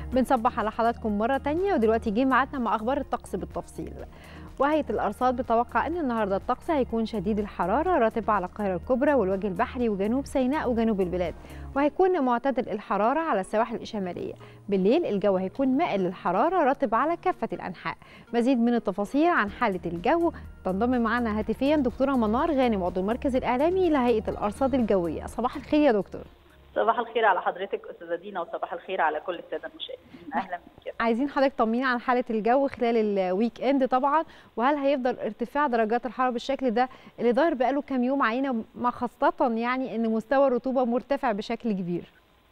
بنصبح على حضراتكم مرة تانية ودلوقتي جه ميعادنا مع أخبار الطقس بالتفصيل وهيئة الأرصاد بتوقع أن النهاردة الطقس هيكون شديد الحرارة راتب على القاهرة الكبرى والوجه البحري وجنوب سيناء وجنوب البلاد وهيكون معتدل الحرارة على السواحل الشمالية بالليل الجو هيكون مائل للحرارة راتب على كافة الأنحاء مزيد من التفاصيل عن حالة الجو تنضم معنا هاتفيا دكتورة منار غانم عضو المركز الإعلامي لهيئة الأرصاد الجوية صباح الخير يا دكتور صباح الخير على حضرتك استاذه دينا وصباح الخير على كل الساده المشاهدين اهلا بك عايزين حضرتك تطمنينا عن حاله الجو خلال الويك اند طبعا وهل هيفضل ارتفاع درجات الحراره بالشكل ده اللي ظاهر بقاله كام يوم علينا ما خاصه يعني ان مستوى الرطوبه مرتفع بشكل كبير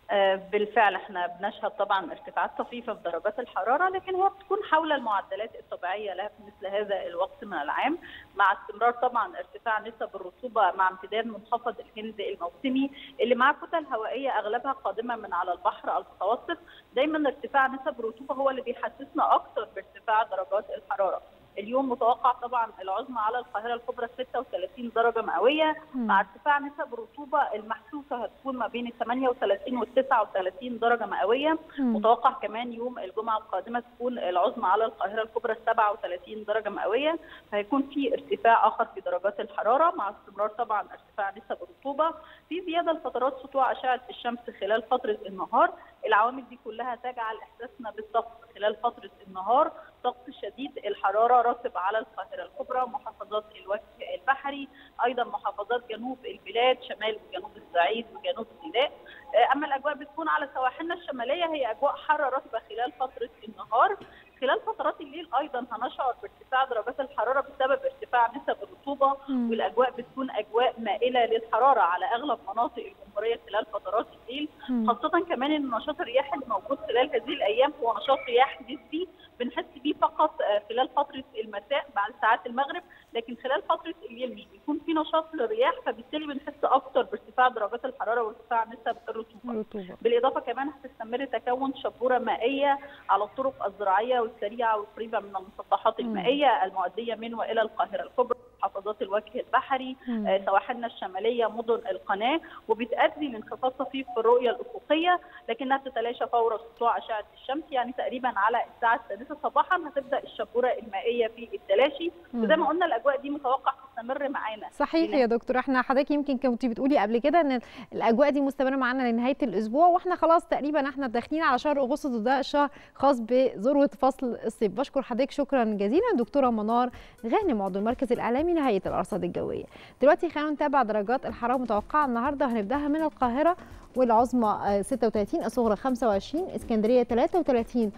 بالفعل احنا بنشهد طبعا ارتفاعات طفيفه في درجات الحراره لكن هي بتكون حول المعدلات الطبيعيه لها في مثل هذا الوقت من العام مع استمرار طبعا ارتفاع نسب الرطوبه مع امتداد منخفض الهند الموسمي اللي مع كتل هوائيه اغلبها قادمه من على البحر المتوسط دايما ارتفاع نسب الرطوبه هو اللي بيحسسنا اكثر بارتفاع درجات الحراره اليوم متوقع طبعا العظمى على القاهره الكبرى 36 درجه مئويه مع ارتفاع نسب الرطوبه المحسوسه هتكون ما بين ال 38 وال 39 درجه مئويه متوقع كمان يوم الجمعه القادمه تكون العظمى على القاهره الكبرى 37 درجه مئويه فهيكون في ارتفاع اخر في درجات الحراره مع استمرار طبعا ارتفاع نسب الرطوبه في زياده لفترات سطوع اشعه الشمس خلال فتره النهار العوامل دي كلها تجعل احساسنا بالطقس خلال فتره النهار طقس شديد الحراره راتب على القاهره الكبرى محافظات الوجه البحري ايضا محافظات جنوب البلاد شمال وجنوب الصعيد وجنوب سيناء اما الاجواء بتكون على سواحلنا الشماليه هي اجواء حاره رطبه خلال فتره النهار خلال فترات الليل ايضا هنشعر بارتفاع درجات الحراره بسبب ارتفاع نسب الرطوبه والاجواء بتكون اجواء مائله للحراره على اغلب مناطق الجمهوريه خلال فترات الليل خاصه كمان ان نشاط الرياح اللي موجود خلال هذه الايام هو نشاط رياح نسبي بنحس بيه فقط خلال فتره المساء بعد ساعات المغرب لكن خلال فتره الليل مش بيكون في نشاط للرياح فبالتالي بنحس اكثر بارتفاع درجات الحراره وارتفاع نسب الرطوبه بالاضافه كمان هتستمر تكون شبوره مائيه على الطرق الزراعيه والسريعه والقريبه من المسطحات المائيه المؤديه من والى القاهره الكبرى محافظات الوجه البحري آه سواحلنا الشماليه مدن القناه وبتؤدي لانخفاض طفيف في الرؤيه الافقيه لكنها بتتلاشى فور سطوع اشعه الشمس يعني تقريبا على الساعه السادسه صباحا هتبدا الشبوره المائيه في التلاشي وزي ما قلنا الاجواء دي متوقع تستمر معانا صحيح يا دكتور احنا حضرتك يمكن كنت بتقولي قبل كده ان الاجواء دي مستمره معانا لنهايه الاسبوع واحنا خلاص تقريبا احنا داخلين على شهر اغسطس وده الشهر خاص بذروه فصل الصيف بشكر حضرتك شكرا جزيلا دكتوره منار غانم عضو المركز الاعلامي لهيئه الارصاد الجويه دلوقتي خلينا نتابع درجات الحراره المتوقعه النهارده هنبداها من القاهره والعظمى 36 الصغرى 25 اسكندريه 33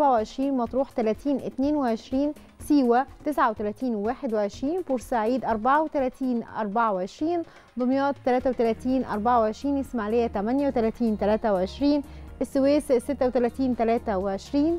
24 مطروح 30 22 سيوه 39 21 بورسعيد 34 24 دمياط 33 24 اسماعيليه 38 23 السويس 36 23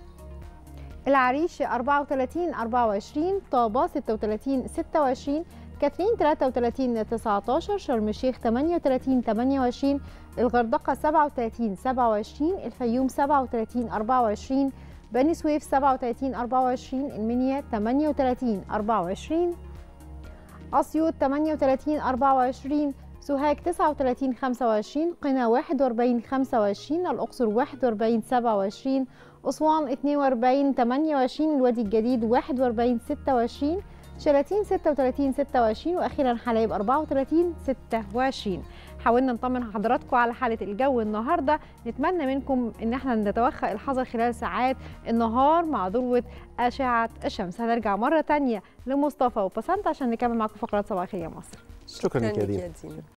العريش 34 24 طابة 36 26 كاترين 33 19 شرم الشيخ 38 28 الغردقة 37 27 الفيوم 37 24 بني سويف 37 24 المنيا 38 24 أسيوط 38 24 سوهاج 39 25 قنا 41 25 الأقصر 41 27 أسوان 42 28 الوادي الجديد 41 26 شلاتين 36 26 واخيرا حلايب 34 26 حاولنا نطمن حضراتكم على حاله الجو النهارده نتمنى منكم ان احنا نتوخى الحذر خلال ساعات النهار مع ذروه اشعه الشمس هنرجع مره ثانيه لمصطفى وبسنت عشان نكمل معاكم فقرات صباح الخير يا مصر شكرا لك يا دينا